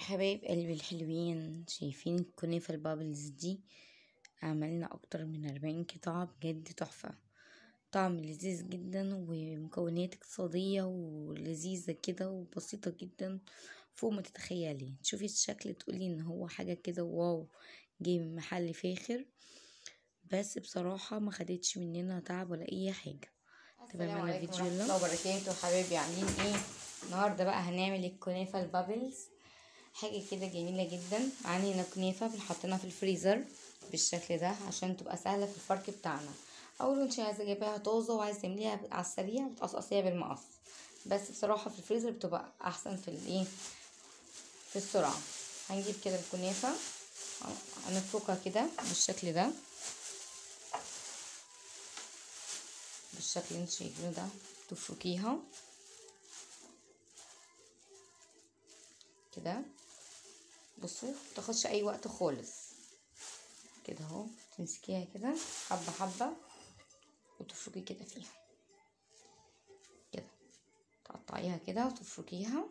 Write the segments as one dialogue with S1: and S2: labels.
S1: حبايب قلبي الحلوين شايفين الكنافة البابلز دي عملنا اكتر من اربعين قطعة بجد تحفة طعم لذيذ جدا ومكونات اقتصادية ولذيذة كده وبسيطة جدا فوق ما تتخيلي تشوفي الشكل تقولي ان هو حاجة كده واو جاي من محل فاخر بس بصراحة ما خدتش مننا تعب ولا اي حاجة
S2: السلام
S1: تابعنا
S2: عليكم
S1: الفيديو
S2: ورحمة
S1: يلا.
S2: الله وبركاته حبايبي عاملين ايه النهارده بقى هنعمل الكنافة البابلز حاجة كده جميلة جدا معانا هنا كنافة بنحطنا في الفريزر بالشكل ده عشان تبقى سهلة في الفرك بتاعنا او لو انت عايزة جايباها طازة وعايزة تعمليها على السريع بتقصقصيها بالمقص بس بصراحة في الفريزر بتبقى احسن في الايه في السرعة هنجيب كده الكنافة هنفركها كده بالشكل ده بالشكل اللي انتوا شايفينه ده تفركيها كده بصوا متاخدش اي وقت خالص كده اهو تمسكيها كده حبه حبه وتفركي كده فيها كده تقطعيها كده وتفركيها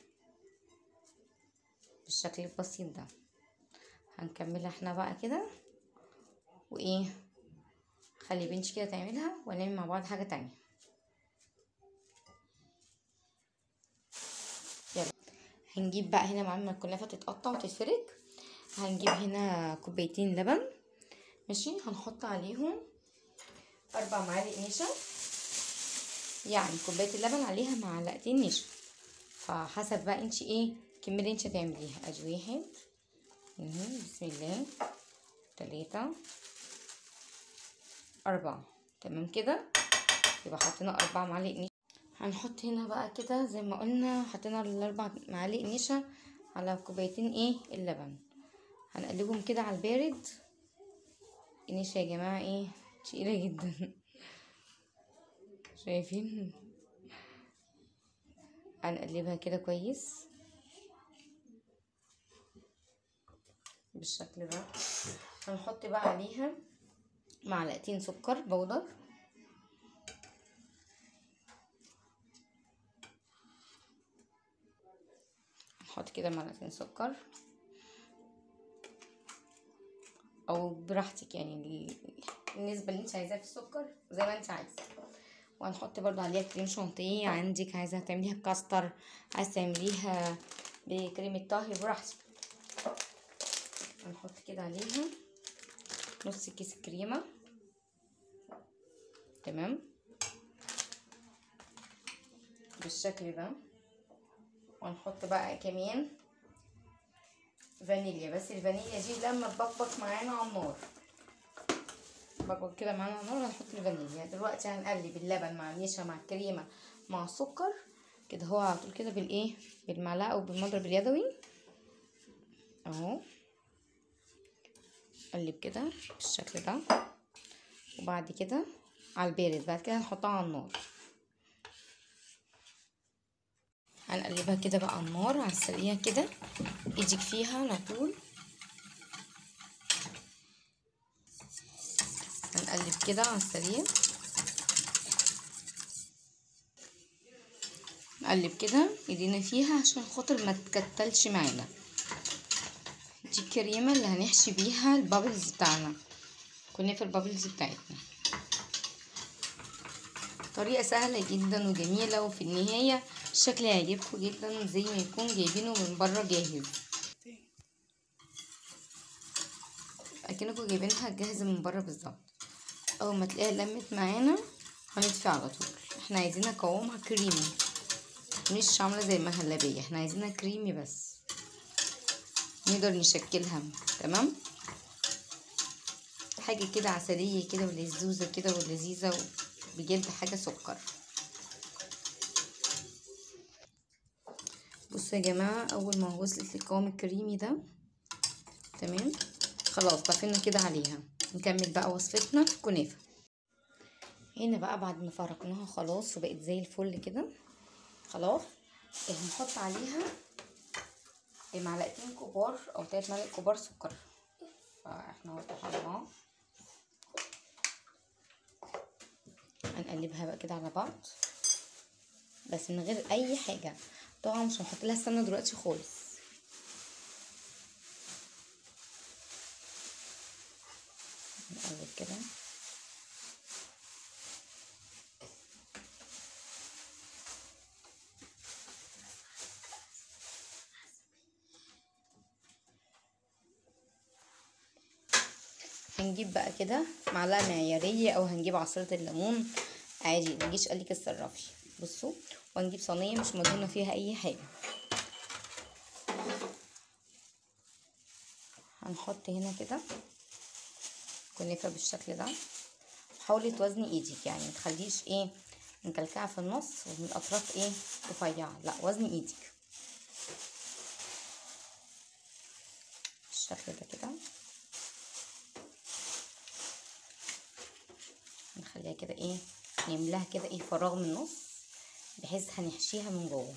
S2: بالشكل البسيط ده هنكملها احنا بقى كده وايه خلي بنتي كده تعملها ونعمل مع بعض حاجه تانية يلا هنجيب بقى هنا معانا الكنافه تتقطع وتتفرك هنجيب هنا كوبايتين لبن ماشي هنحط عليهم اربع معالق نشا يعني كوبايه اللبن عليها معلقتين نشا فحسب بقى انت ايه الكميه اللي انت هتعمليها ادي واحد مهم. بسم الله تلاتة أربعة تمام كده يبقى حطينا أربع معالق نشا هنحط هنا بقى كده زي ما قلنا حطينا الأربع معالق نشا على كوبايتين ايه اللبن هنقلبهم كده على البارد النشا يا جماعة ايه تقيلة جدا شايفين هنقلبها كده كويس بالشكل ده هنحط بقى عليها معلقتين سكر بودر نحط كده معلقتين سكر او براحتك يعني ال- النسبة اللي انت عايزاها في السكر زي ما انت عايزة وهنحط برضو عليها كريم شانتيه عندك عايزة تعمليها بكاستر عايزة تعمليها بكريمة طهي براحتك هنحط كده عليها نص كيس كريمة تمام بالشكل ده وهنحط بقى كمان فانيليا بس الفانيليا دي لما تبقبق معانا على النار تبقبق كده معانا على النار هنحط الفانيليا دلوقتي هنقلب اللبن مع النشا مع الكريمة مع السكر كده هو على طول كده بالايه بالمعلقة او بالمضرب اليدوي اهو قلب كده بالشكل ده وبعد كده على البارد بعد كده هنحطها على النار هنقلبها كده بقى على النار على السريع كده ايدك فيها على طول هنقلب كده على السريع نقلب كده ايدينا فيها عشان خاطر ما تكتلش معانا دي الكريمة اللي هنحشي بيها البابلز بتاعنا كنافة البابلز بتاعتنا طريقة سهلة جدا وجميلة وفي النهاية الشكل هيعجبكم جدا زي ما يكون جايبينه من بره جاهز اكنكم جايبينها جاهزة من بره بالظبط اول ما تلاقيها لمت معانا هنطفي على طول احنا عايزينها قوامها كريمي مش عاملة زي المهلبية احنا عايزينها كريمي بس نقدر نشكلها تمام حاجة كده عسلية كده ولذوذة كده ولذيذة بجد حاجة سكر بصوا يا جماعة أول ما وصلت للقوام الكريمي ده تمام خلاص طفينا كده عليها نكمل بقى وصفتنا في الكنافة هنا بقى بعد ما فرقناها خلاص وبقت زي الفل كده خلاص هنحط عليها معلقتين كبار او تلات معالق كبار سكر فاحنا اهو طحناها هنقلبها بقى كده على بعض بس من غير اي حاجه طبعا مش هنحط لها السمنه دلوقتي خالص نقلب كده هنجيب بقى كده معلقه معياريه او هنجيب عصير الليمون عادي مجيش قالك اتصرفي بصوا وهنجيب صينيه مش مدهونه فيها اي حاجه هنحط هنا كده كنافه بالشكل ده حاولي توازني ايدك يعني متخليش ايه مكلكعه في النص ومن الاطراف ايه رفيعه لا وزني ايدك بالشكل ده كده نخليها كده ايه نملاها كده ايه فراغ من النص بحيث هنحشيها من جوه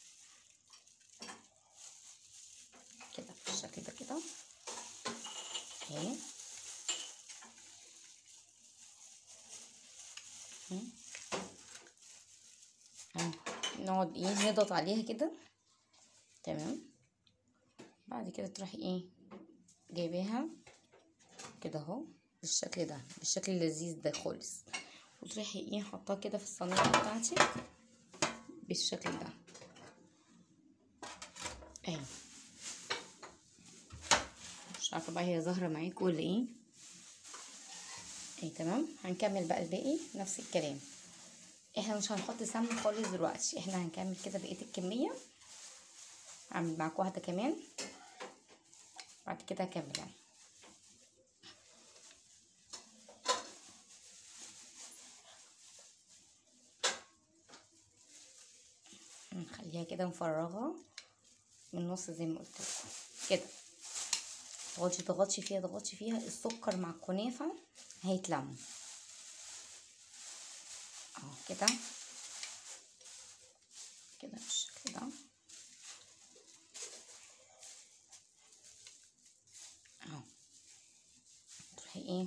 S2: كده بالشكل ده كده اهي نقعد ايه نضغط عليها كده تمام بعد كده تروحي ايه جايباها كده اهو بالشكل ده بالشكل اللذيذ ده خالص وتروحي ايه حطاها كده في الصينيه بتاعتك بالشكل ده اهي مش عارفه بقى هي ظاهره معاكم ولا ايه اهي تمام هنكمل بقى الباقي نفس الكلام احنا مش هنحط سمن خالص دلوقتي احنا هنكمل كده بقيه الكميه اعمل معاكم واحده كمان بعد كده هكمل يعني نخليها كده مفرغه من النص زي ما قلت لكم كده تغطي تغطي فيها تغطي فيها السكر مع الكنافه هيتلموا اهو كده كده بالشكل ده اهو تروحي ايه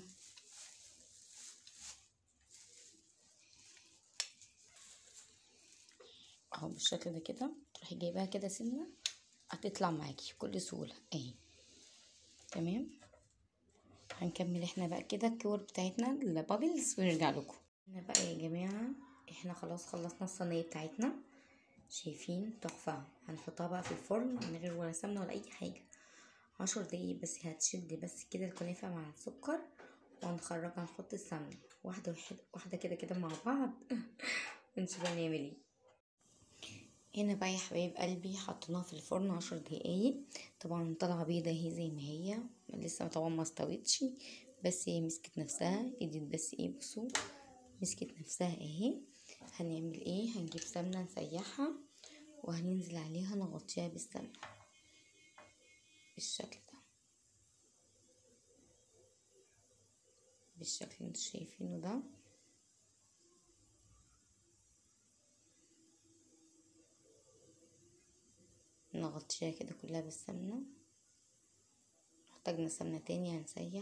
S2: اهو بالشكل ده كده تروحي جايباها كده سنه هتطلع معاكي بكل سهوله اهي تمام هنكمل احنا بقى كده الكور بتاعتنا البابلز ونرجع لكم هنا بقى يا جماعه احنا خلاص خلصنا الصينيه بتاعتنا شايفين تحفه هنحطها بقى في الفرن من غير ولا سمنه ولا اي حاجه عشر دقايق بس هتشد بس كده الكنافه مع السكر وهنخرجها نحط السمنه واحده واحده واحده كده كده مع بعض ونشوف هنعمل ايه هنا بقى يا حبايب قلبي حطيناها في الفرن عشر دقايق طبعا طالعه بيضه اهي زي ما هي لسه طبعا ما استوتش بس هي مسكت نفسها اديت بس ايه بصوا مسكت نفسها اهي هنعمل ايه هنجيب سمنه نسيحها وهننزل عليها نغطيها بالسمنه بالشكل ده بالشكل اللي انتوا شايفينه ده نغطيها كده كلها بالسمنة احتاجنا سمنة تاني هنسيح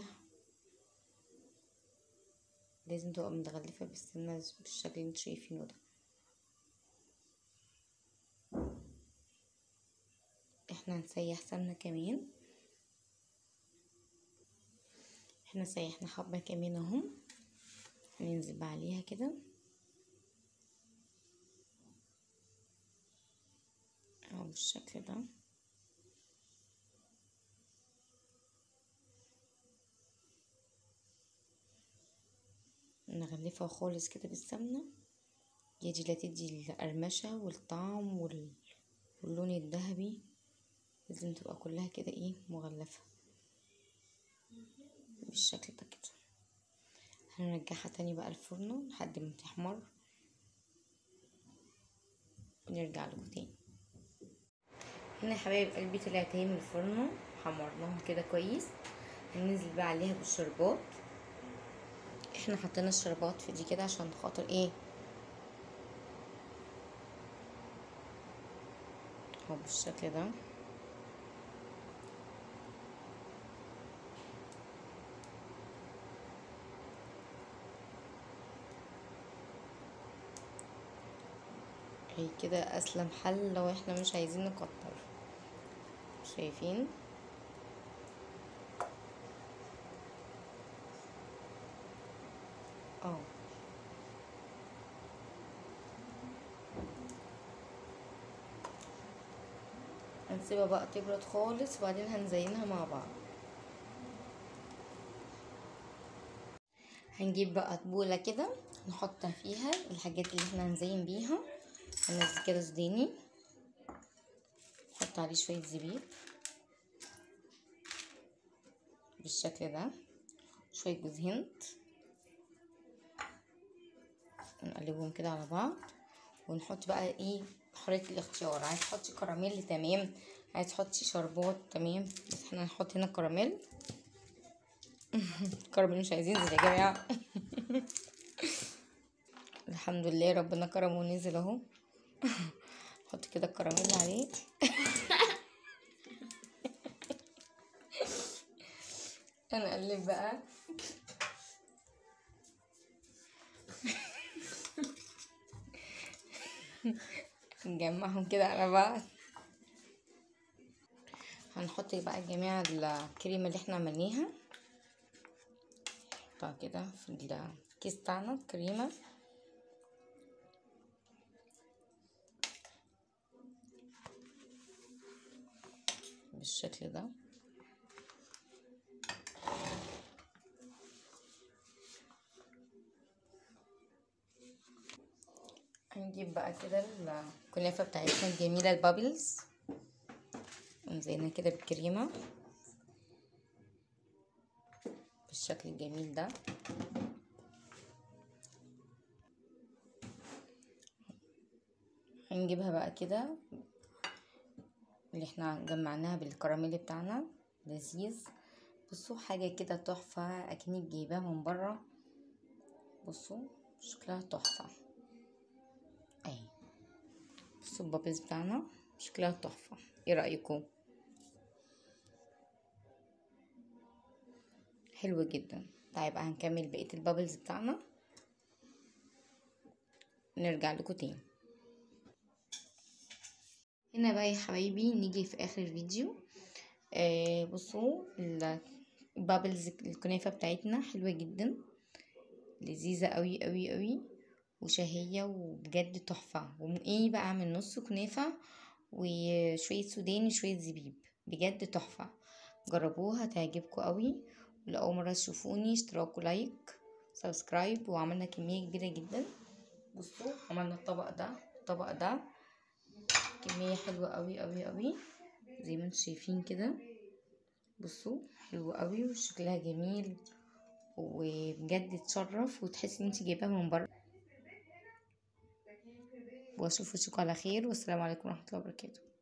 S2: لازم تبقى متغلفة بالسمنة بالشكل اللي انتوا شايفينه ده احنا هنسيح سمنة كمان احنا سيحنا حبة كمان اهو هننزل بقى عليها كده اهو بالشكل ده نغلفها خالص كده بالسمنة يجي لا تدي القرمشة والطعم وال... واللون الذهبي لازم تبقى كلها كده ايه مغلفة بالشكل ده كده هنرجعها تاني بقى الفرن لحد ما تحمر ونرجع لكم تاني هنا يا حبايب قلبي طلعت اهي من الفرن حمرناهم كده كويس هننزل بقى عليها بالشربات احنا حطينا الشربات في دي كده عشان خاطر ايه اهو بالشكل ده هي كده اسلم حل لو احنا مش عايزين نكتر شايفين هنسيبها بقى تبرد خالص وبعدين هنزينها مع بعض هنجيب بقى طبولة كده نحط فيها الحاجات اللي احنا هنزين بيها هنزل كده سوداني نحط عليه شوية زبيب بالشكل ده شوية جوز هند نقلبهم كده على بعض ونحط بقى ايه حرية الاختيار عايز تحطي كراميل تمام عايز تحطي شربات تمام بس احنا هنحط هنا كراميل كراميل مش عايزين زي يا جماعة الحمد لله ربنا كرمه ونزل اهو حط كده الكراميل عليه هنقلب بقى نجمعهم كده على بعض هنحط بقى جميع الكريمة اللي احنا عملناها نحطها كده في الكيس بتاعنا الكريمة بالشكل ده هنجيب بقى كده الكنافة بتاعتنا الجميلة البابلز ونزينها كده بالكريمة بالشكل الجميل ده هنجيبها بقى كده اللي احنا جمعناها بالكراميل بتاعنا لذيذ بصوا حاجة كده تحفة اكنك جايباها من برا بصوا شكلها تحفة اهي بصوا البابلز بتاعنا شكلها تحفة ايه رأيكم حلو جدا طيب هنكمل بقية البابلز بتاعنا نرجع لكم تاني هنا بقى يا حبايبي نيجي في اخر الفيديو آه بصوا البابلز الكنافة بتاعتنا حلوة جدا لذيذة قوي قوي قوي وشهية وبجد تحفة وايه بقى اعمل نص كنافة وشوية سوداني وشوية زبيب بجد تحفة جربوها تعجبكم قوي ولأول مرة تشوفوني اشتراك ولايك سبسكرايب وعملنا كمية كبيرة جدا بصوا عملنا الطبق ده الطبق ده كمية حلوة قوي قوي قوي زي ما انتم شايفين كده بصوا حلوة قوي وشكلها جميل وبجد تشرف وتحسي ان انت جايباها من بره واشوفكم على خير والسلام عليكم ورحمه الله وبركاته